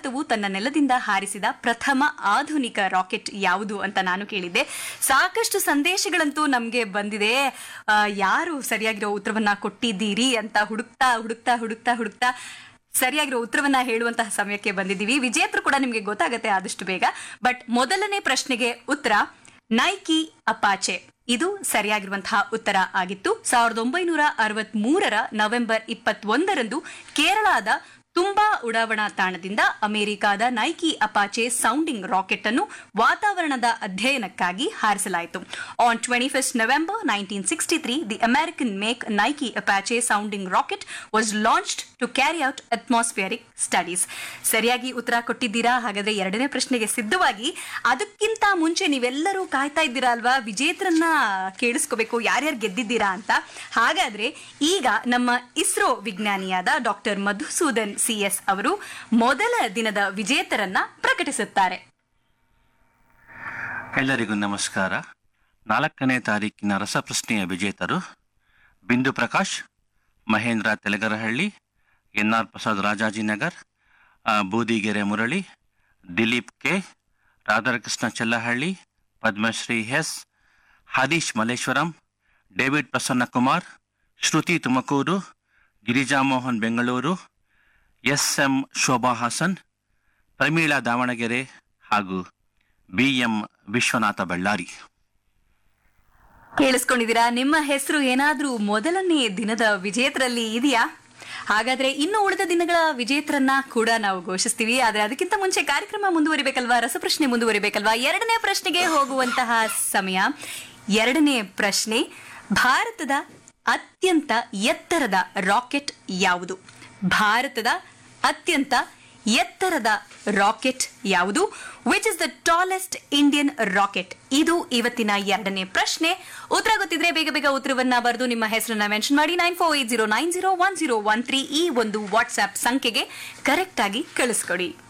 ಭಾರತವು ತನ್ನ ನೆಲದಿಂದ ಹಾರಿಸಿದ ಪ್ರಥಮ ಆಧುನಿಕ ರಾಕೆಟ್ ಯಾವುದು ಅಂತ ನಾನು ಕೇಳಿದ್ದೆ ಸಾಕಷ್ಟು ಸಂದೇಶಗಳಂತೂ ನಮ್ಗೆ ಬಂದಿದೆ ಆ, ಯಾರು ಸರಿಯಾಗಿರೋ ಉತ್ತರವನ್ನ ಕೊಟ್ಟಿದ್ದೀರಿ ಅಂತ ಹುಡುಕ್ತಾ ಹುಡುಕ್ತಾ ಹುಡುಕ್ತಾ ಹುಡುಕ್ತಾ ಸರಿಯಾಗಿರೋ ಉತ್ತರವನ್ನ ಹೇಳುವಂತಹ ಸಮಯಕ್ಕೆ ಬಂದಿದ್ದೀವಿ ವಿಜೇತರು ಕೂಡ ನಿಮ್ಗೆ ಗೊತ್ತಾಗತ್ತೆ ಆದಷ್ಟು ಬೇಗ ಬಟ್ ಮೊದಲನೇ ಪ್ರಶ್ನೆಗೆ ಉತ್ತರ ನೈಕಿ ಅಪಾಚೆ ಇದು ಸರಿಯಾಗಿರುವಂತಹ ಉತ್ತರ ಆಗಿತ್ತು ಸಾವಿರದ ಒಂಬೈನೂರ ಅರವತ್ತ್ ಮೂರರ ನವೆಂಬರ್ ಇಪ್ಪತ್ತೊಂದರಂದು ಕೇರಳದ ತುಂಬಾ ಉಡಾವಣಾ ತಾಣದಿಂದ ಅಮೆರಿಕಾದ ನೈಕಿ ಅಪಾಚೆ ಸೌಂಡಿಂಗ್ ರಾಕೆಟ್ ಅನ್ನು ವಾತಾವರಣದ ಅಧ್ಯಯನಕ್ಕಾಗಿ ಹಾರಿಸಲಾಯಿತು on twenty first November nineteen sixty three the American make Nike Apache sounding rocket was launched to carry out atmospheric studies ಸರಿಯಾಗಿ ಉತ್ತರ ಕೊಟ್ಟಿದ್ದೀರಾ ಹಾಗಾದ್ರೆ ಎರಡನೇ ಪ್ರಶ್ನೆಗೆ ಸಿದ್ಧವಾಗಿ ಅದಕ್ಕಿಂತ ಮುಂಚೆ ನೀವೆಲ್ಲರೂ ಕಾಯ್ತಾ ಇದ್ದೀರಾ ಅಲ್ವಾ ವಿಜೇತರನ್ನ ಕೇಳಿಸ್ಕೋಬೇಕು ಯಾರ್ಯಾರು ಗೆದ್ದಿದ್ದೀರಾ ಅಂತ ಹಾಗಾದ್ರೆ ಈಗ ನಮ್ಮ ಇಸ್ರೋ ವಿಜ್ಞಾನಿಯಾದ ಡಾಕ್ಟರ್ ಮಧುಸೂದನ್ ಸಿಎಸ್ ಅವರು ಮೊದಲ ದಿನದ ವಿಜೇತರನ್ನ ಪ್ರಕಟಿಸುತ್ತಾರೆ ಎಲ್ಲರಿಗೂ ನಮಸ್ಕಾರ ನಾಲ್ಕನೇ ತಾರೀಕಿನ ರಸಪ್ರಶ್ನೆಯ ವಿಜೇತರು ಬಿಂದು ಪ್ರಕಾಶ್ ಮಹೇಂದ್ರ ತೆಲಗರಹಳ್ಳಿ ಎನ್ ಆರ್ ಪ್ರಸಾದ್ ರಾಜಾಜಿನಗರ್ ಆ, Boodigere Murali Dilip K Radhakrishna Chellahalli Padmashri S Harish Malleshwaram David Prasannakumar Shruthi Tumakuru Girijamohan Bengaluru S M Shobha Hassan Pramila Davanagere ಹಾಗೂ ಬಿ ಎಂ ವಿಶ್ವನಾಥ ಬಳ್ಳಾರಿ ಕೇಳಿಸ್ಕೊಂಡಿದ್ದೀರಾ ನಿಮ್ಮ ಹೆಸರು ಏನಾದ್ರೂ ಮೊದಲನೇ ದಿನದ ವಿಜೇತರಲ್ಲಿ ಇದೆಯಾ ಹಾಗಾದ್ರೆ ಇನ್ನು ಉಳಿದ ದಿನಗಳ ವಿಜೇತರನ್ನ ಕೂಡ ನಾವು ಘೋಷಿಸ್ತೀವಿ ಆದ್ರೆ ಅದಕ್ಕಿಂತ ಮುಂಚೆ ಕಾರ್ಯಕ್ರಮ ಮುಂದುವರಿಬೇಕಲ್ವಾ ರಸಪ್ರಶ್ನೆ ಮುಂದುವರಿಬೇಕಲ್ವಾ ಎರಡನೇ ಪ್ರಶ್ನೆಗೆ ಹೋಗುವಂತಹ ಸಮಯ ಎರಡನೇ ಪ್ರಶ್ನೆ ಭಾರತದ ಅತ್ಯಂತ ಎತ್ತರದ ರಾಕೆಟ್ ಯಾವುದು ಭಾರತದ ಅತ್ಯಂತ ಎತ್ತರದ ರಾಕೆಟ್ ಯಾವುದು which is the tallest Indian rocket ಇದು ಇವತ್ತಿನ ಎರಡನೇ ಪ್ರಶ್ನೆ ಉತ್ತರ ಗೊತ್ತಿದ್ರೆ ಬೇಗ ಬೇಗ ಉತ್ತರವನ್ನ ಬರೆದು ನಿಮ್ಮ ಹೆಸರನ್ನ ಮೆನ್ಷನ್ ಮಾಡಿ nine four eight zero nine zero one zero one three ಈ ಒಂದು ವಾಟ್ಸ್ಆಪ್ ಸಂಖ್ಯೆಗೆ ಕರೆಕ್ಟ್ ಆಗಿ ಕಳಿಸ್ಕೊಡಿ